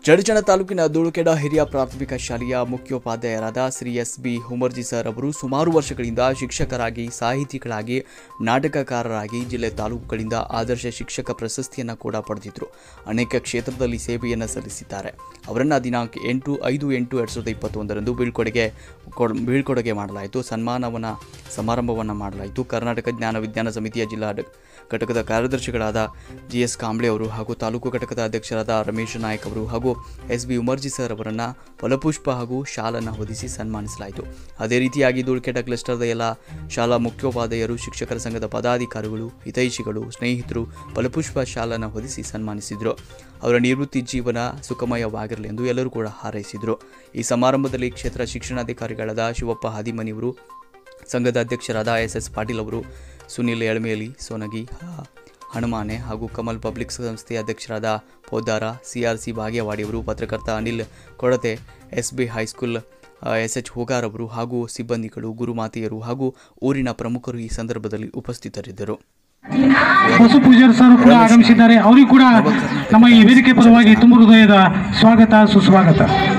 ಚಡಚಣ ತಾಲೂಕಿನ ಧೂಳುಕೆಡ ಹಿರಿಯ ಪ್ರಾಥಮಿಕ ಶಾಲೆಯ ಮುಖ್ಯೋಪಾಧ್ಯಾಯರಾದ Shri S B Humarji sir ಅವರು ಸುಮಾರು ವರ್ಷಗಳಿಂದ ಶಿಕ್ಷಕರಾಗಿ ಸಾಹಿತಿಗಳಾಗಿ ನಾಟಕಕಾರರಾಗಿ ಜಿಲ್ಲೆ ತಾಲೂಕುಗಳಿಂದ ಆದರ್ಶ ಶಿಕ್ಷಕ ಪ್ರಶಸ್ತಿಯನ್ನು ಕೂಡ ಪಡೆದಿದ್ದರು ಅನೇಕ ಕ್ಷೇತ್ರದಲ್ಲಿ ಸೇವೆಯನ್ನು ಸಲ್ಲಿಸಿದ್ದಾರೆ ಅವರನ್ನು ದಿನಾಂಕ ಎಂಟು ಐದು ಎಂಟು ಎರಡು ಸಾವಿರದ ಇಪ್ಪತ್ತೊಂದರಂದು ಬೀಳ್ಕೊಡುಗೆ ಕೊಡ್- ಬೀಳ್ಕೊಡುಗೆ ಮಾಡಲಾಯಿತು ಸನ್ಮಾನವನ್ನು ಸಮಾರಂಭವನ್ನು ಮಾಡಲಾಯಿತು ಕರ್ನಾಟಕ ಜ್ಞಾನ ವಿಜ್ಞಾನ ಸಮಿತಿಯ ಜಿಲ್ಲಾ ಡ- ಘಟಕದ ಕಾರ್ಯದರ್ಶಿಗಳಾದ ಜಿ ಎಸ್ ಕಾಂಬ್ಳೆ ಅವರು ಹಾಗೂ ತಾಲೂಕು ಘಟಕದ ಅಧ್ಯಕ್ಷರಾದ ರಮೇಶ್ ನಾಯಕ್ ಅವರು ಹಾಗೂ ಎಸ್ ಬಿ ಉಮರ್ಜಿ ಸರ್ ಅವರನ್ನು ಫಲಪುಷ್ಪ ಹಾಗೂ ಶಾಲನ್ನು ಹೊದಿಸಿ ಸನ್ಮಾನಿಸಲಾಯಿತು ಅದೇ ರೀತಿಯಾಗಿ ಧೂಳ್ಕೆಟ ಕ್ಲಸ್ಟರ್ದ ಎಲ್ಲ ಶಾಲಾ ಮುಖ್ಯೋಪಾಧ್ಯಾಯರು ಶಿಕ್ಷಕರ ಸಂಘದ ಪದಾಧಿಕಾರಿಗಳು ಹಿತೈಷಿಗಳು ಸ್ನೇಹಿತರು ಫಲಪುಷ್ಪ ಶಾಲನ್ನು ಹೊದಿಸಿ ಸನ್ಮಾನಿಸಿದರು ಅವರ ನಿವೃತ್ತಿ ಜೀವನ ಸುಖಮಯವಾಗಿರಲಿ ಎಂದು ಎಲ್ಲರೂ ಕೂಡ ಹಾರೈಸಿದರು ಈ ಸಮಾರಂಭದಲ್ಲಿ ಕ್ಷೇತ್ರ ಶಿಕ್ಷಣಾಧಿಕಾರಿಗಳಾದ ಶಿವಪ್ಪ ಹಾದಿಮನಿಯವರು ಸಂಘದ ಅಧ್ಯಕ್ಷರಾದ ಎಸ್ ಎಸ್ ಪಾಟೀಲ್ ಅವರು ಸುನಿಲ್ ಎಳಮೇಲಿ ಸೋನಗಿ ಹ- ಹನುಮಾನೆ ಹಾಗೂ ಕಮಲ್ ಪಬ್ಲಿಕ್ ಸಂಸ್ಥೆಯ ಅಧ್ಯಕ್ಷರಾದ ಪೋದ್ದಾರ ಸಿಆರ್ಸಿ ಭಾಗ್ಯವಾಡಿಯವರು ಪತ್ರಕರ್ತ Anil Kodate S B high school S H Hogar ಅವರು ಹಾಗೂ ಸಿಬ್ಬಂದಿಗಳು ಗುರುಮಾತೆಯರು ಹಾಗೂ ಊರಿನ ಪ್ರಮುಖರು ಈ ಸಂದರ್ಭದಲ್ಲಿ ಉಪಸ್ಥಿತರಿದ್ದರು ಹೊಸ ಪೂಜಾರಿ ಸರ್ ಕೂಡ ಆಗಮಿಸಿದ್ದಾರೆ ಅವರಿಗೂ ಕೂಡ ನಮ್ಮ ಈ ವೇದಿಕೆ ಪರವಾಗಿ ತುಂಬ ಹೃದಯದ ಸ್ವಾಗತ ಸುಸ್ವಾಗತ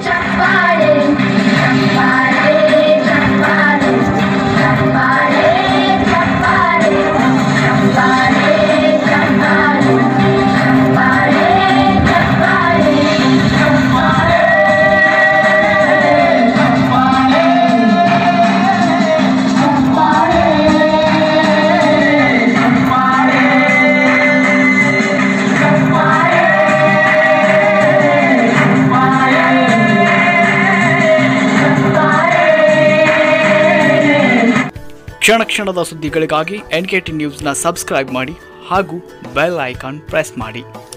ಕ್ಷಣ ಕ್ಷಣದ ಸುದ್ದಿಗಳಿಗಾಗಿ ಎನ್ ಕೆ ಟಿ ನ್ಯೂಸ್ನ ಸಬ್ಸ್ಕ್ರೈಬ್ ಮಾಡಿ ಹಾಗೂ ಬೆಲ್ ಐಕಾನ್ ಪ್ರೆಸ್ ಮಾಡಿ